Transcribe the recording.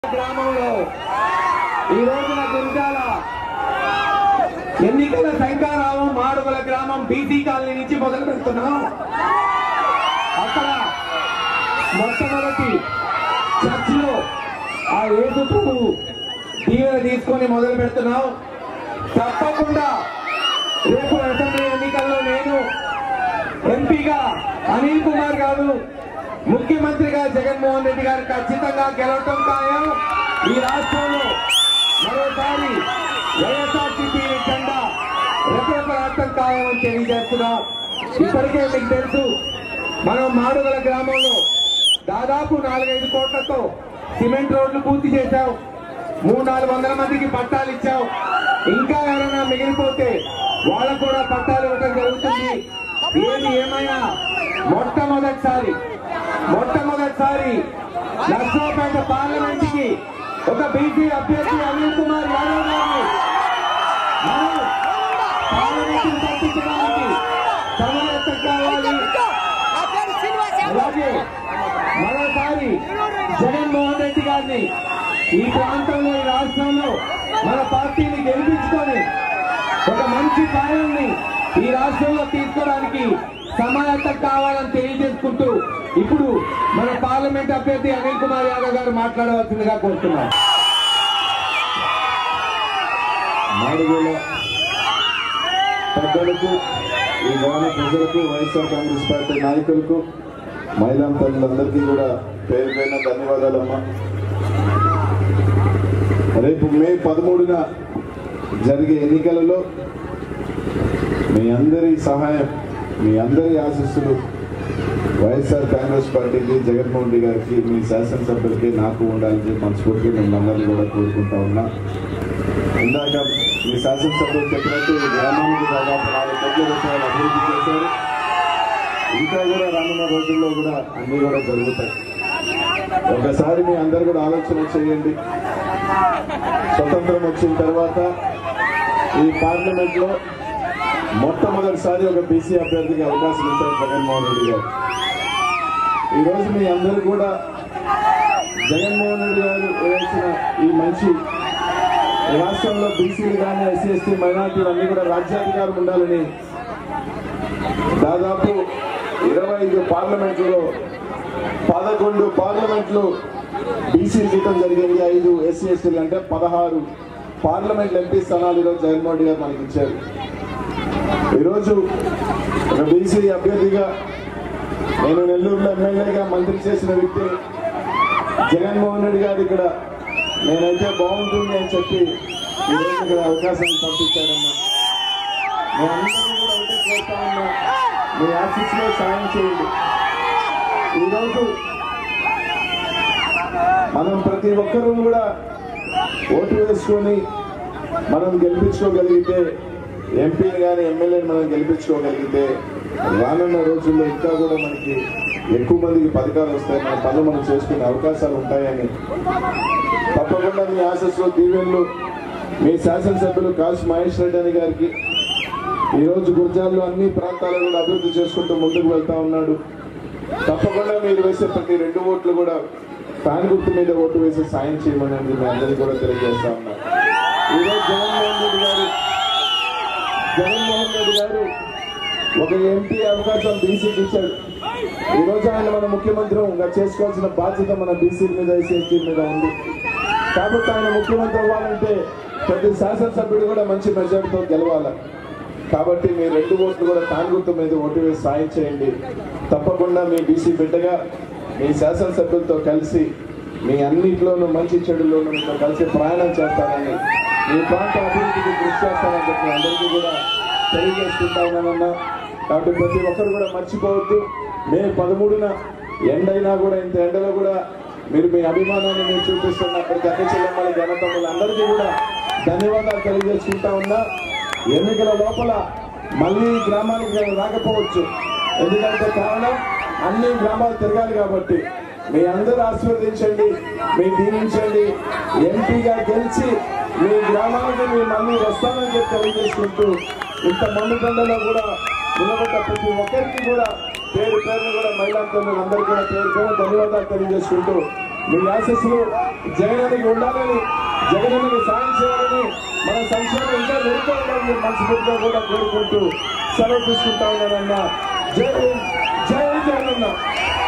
గ్రామంలో ఈ రోజున గురిజాల ఎన్నికల శంకారావం మాడుగుల గ్రామం బీసీ కాలనీ నుంచి మొదలు పెడుతున్నాం అక్కడ మొట్టమొదటి చర్చిలో ఆ యేసు ప్రభువు దీవెన తీసుకొని మొదలు పెడుతున్నాం తప్పకుండా రేపు అసెంబ్లీ ఎన్నికల్లో నేను ఎంపీగా అనిల్ కుమార్ గారు ముఖ్యమంత్రిగా జగన్మోహన్ రెడ్డి గారు ఖచ్చితంగా గెలవటం ఖాయం ఈ రాష్ట్రంలో మరోసారి వైఎస్ఆర్సీపీ జెండా రెపరెపలాడటం ఖాయం అని తెలియజేస్తున్నాం ఇప్పటికే మీకు తెలుసు మనం మాడుగల గ్రామంలో దాదాపు నాలుగైదు కోట్లతో సిమెంట్ రోడ్లు పూర్తి చేశాం మూడు నాలుగు వందల మందికి పట్టాలు ఇచ్చాం ఇంకా ఎవరైనా మిగిలిపోతే వాళ్ళకు కూడా పట్టాలు ఇవ్వడం జరుగుతుంది ఏది ఏమైనా మొట్టమొదటిసారి మొట్టమొదటిసారి నర్సాపేట పార్లమెంట్ కి ఒక బీసీ అభ్యర్థి అనిల్ కుమార్ యాదవ్ గారిని మనం పార్లమెంట్ పంపించడానికి సమయత్తం కావాలి అలాగే మరోసారి జగన్మోహన్ రెడ్డి గారిని ఈ ప్రాంతంలో ఈ రాష్ట్రంలో మన పార్టీని గెలిపించుకొని ఒక మంచి పాలనని ఈ రాష్ట్రంలో తీసుకోవడానికి సమాయత్తం కావాలని తెలియజేసుకుంటూ ఇప్పుడు మన పార్లమెంట్ అభ్యర్థి అనిల్ కుమార్ యాదవ్ గారు మాట్లాడవలసిందిగా కోరుతున్నాం నాలుగేళ్ల పెద్దలకు ఈ గ్రామ ప్రజలకు వైఎస్ఆర్ కాంగ్రెస్ పార్టీ నాయకులకు మహిళా తల్లులందరికీ కూడా పేరు పైన ధన్యవాదాలమ్మా రేపు మే పదమూడున జరిగే ఎన్నికలలో మీ అందరి సహాయం మీ అందరి ఆశీస్సులు వైఎస్ఆర్ కాంగ్రెస్ పార్టీకి జగన్మోహన్ రెడ్డి గారికి మీ శాసనసభ్యులకి నాకు ఉండాలని చెప్పి మనస్ఫూర్తిగా మిమ్మల్ని కూడా కోరుకుంటా ఉన్నా ఇందాక మీ శాసనసభ్యులు చెప్పినట్టు ఈ గ్రామానికి దాదాపు నాలుగు కోట్ల రూపాయలు అభివృద్ధి చేశారు ఇంకా కూడా రానున్న రోజుల్లో కూడా అన్ని కూడా జరుగుతాయి ఒకసారి మీ అందరు కూడా ఆలోచన చేయండి స్వతంత్రం వచ్చిన తర్వాత ఈ పార్లమెంట్ లో మొట్టమొదటిసారి ఒక బీసీ అభ్యర్థికి అవకాశం ఇచ్చారు జగన్మోహన్ రెడ్డి గారు ఈ రోజు మీ అందరూ కూడా జగన్మోహన్ రెడ్డి గారు వేసిన ఈ మంచి ఈ రాష్ట్రంలో బీసీలు కానీ ఎస్సీ ఎస్టీ మైనార్టీలు అన్ని కూడా రాజ్యాధికారం ఉండాలని దాదాపు ఇరవై ఐదు పార్లమెంట్లో పదకొండు పార్లమెంట్లు బీసీ గీతం జరిగింది ఐదు ఎస్సీ ఎస్టీలు అంటే పదహారు పార్లమెంట్ ఎంపీ స్థానాలు ఈరోజు జగన్మోహన్ రెడ్డి గారు మనకి ఇచ్చారు ఈరోజు ఒక బీసీ అభ్యర్థిగా నేను నెల్లూరులో ఎమ్మెల్యేగా మంత్రి చేసిన వ్యక్తి జగన్మోహన్ రెడ్డి గారు ఇక్కడ నేనైతే బాగుంటుంది అని చెప్పి ఈరోజు ఇక్కడ అవకాశం పంపించారమ్మా మీ అందరినీ కూడా ఒకటే కోరుతా ఉన్నా మీ ఆఫీస్లో సాయం చేయండి ఈరోజు మనం ప్రతి ఒక్కరూ కూడా ఓటు వేసుకొని మనం గెలిపించుకోగలిగితే ఎంపీని కానీ ఎమ్మెల్యేని మనం గెలిపించుకోగలిగితే రానున్న రోజుల్లో ఇంకా కూడా మనకి ఎక్కువ మందికి పథకాలు వస్తాయి మన పనులు మనం చేసుకునే అవకాశాలు ఉంటాయని తప్పకుండా మీ ఆశస్సులో దీవెనలు మీ శాసనసభ్యులు కాశీ మహేష్ రెడ్డి అని గారికి ఈ రోజు గుర్జాల్లో అన్ని ప్రాంతాలను కూడా అభివృద్ధి చేసుకుంటూ ముందుకు వెళ్తా ఉన్నాడు తప్పకుండా మీరు వేసే ప్రతి రెండు ఓట్లు కూడా ఫ్యాన్ గుర్తు మీద ఓటు వేసి సాయం చేయమని మీ అందరికీ కూడా తెలియజేస్తా ఉన్నా ఈరోజు జగన్మోహన్ రెడ్డి గారు జగన్మోహన్ రెడ్డి గారు ఒక ఎంపీ అవకాశం బీసీకి ఇచ్చాడు ఈ రోజు ఆయన మన ముఖ్యమంత్రిగా చేసుకోవాల్సిన బాధ్యత మన బీసీ మీద ఎస్సీ మీద ఉంది కాబట్టి ఆయన ముఖ్యమంత్రి అవ్వాలంటే ప్రతి శాసనసభ్యుడు కూడా మంచి మెజార్టీతో గెలవాలి కాబట్టి మీ రెండు ఓట్లు కూడా తానుగుర్తు మీద ఓటు వేసి సాయం చేయండి తప్పకుండా మీ బీసీ బిడ్డగా మీ శాసనసభ్యులతో కలిసి మీ అన్నింటిలోనూ మంచి చెడులోనూ మీతో కలిసి ప్రయాణం చేస్తానని మీ ప్రాంత అభివృద్ధికి కృషి చేస్తానని చెప్పి అందరికీ కూడా తెలియజేసుకుంటా ఉన్నానన్నా కాబట్టి ప్రతి ఒక్కరు కూడా మర్చిపోవద్దు మే పదమూడున ఎండైనా కూడా ఇంత ఎండలో కూడా మీరు మీ అభిమానాన్ని మీరు చూపిస్తున్నప్పటికీ అక్క చెల్లెమ్మల జనతమ్ములు అందరికీ కూడా ధన్యవాదాలు తెలియజేసుకుంటా ఉన్నా ఎన్నికల లోపల మళ్ళీ ఈ గ్రామానికి నేను రాకపోవచ్చు ఎందుకంటే కారణం అన్ని గ్రామాలు తిరగాలి కాబట్టి మీ అందరూ ఆశీర్వదించండి మీ దీవించండి ఎంపీగా గెలిచి మీ గ్రామానికి మీ మళ్ళీ వస్తానని చెప్పి తెలియజేసుకుంటూ ఇంత మండుకొండలో కూడా నిలబడ్డ ప్రతి ఒక్కరికి కూడా పేరు పేరును కూడా మహిళా అందరికీ కూడా పేరు పేరు ధన్యవాదాలు తెలియజేసుకుంటూ మీ ఆశస్సులు జగనానికి ఉండాలని జగనానికి సాయం చేయాలని మన సంక్షేమం ఇంకా మెరుగుపడాలని మనస్ఫూర్తిగా కూడా కోరుకుంటూ సెలవు తీసుకుంటా ఉన్నానన్న జై జై జగనన్న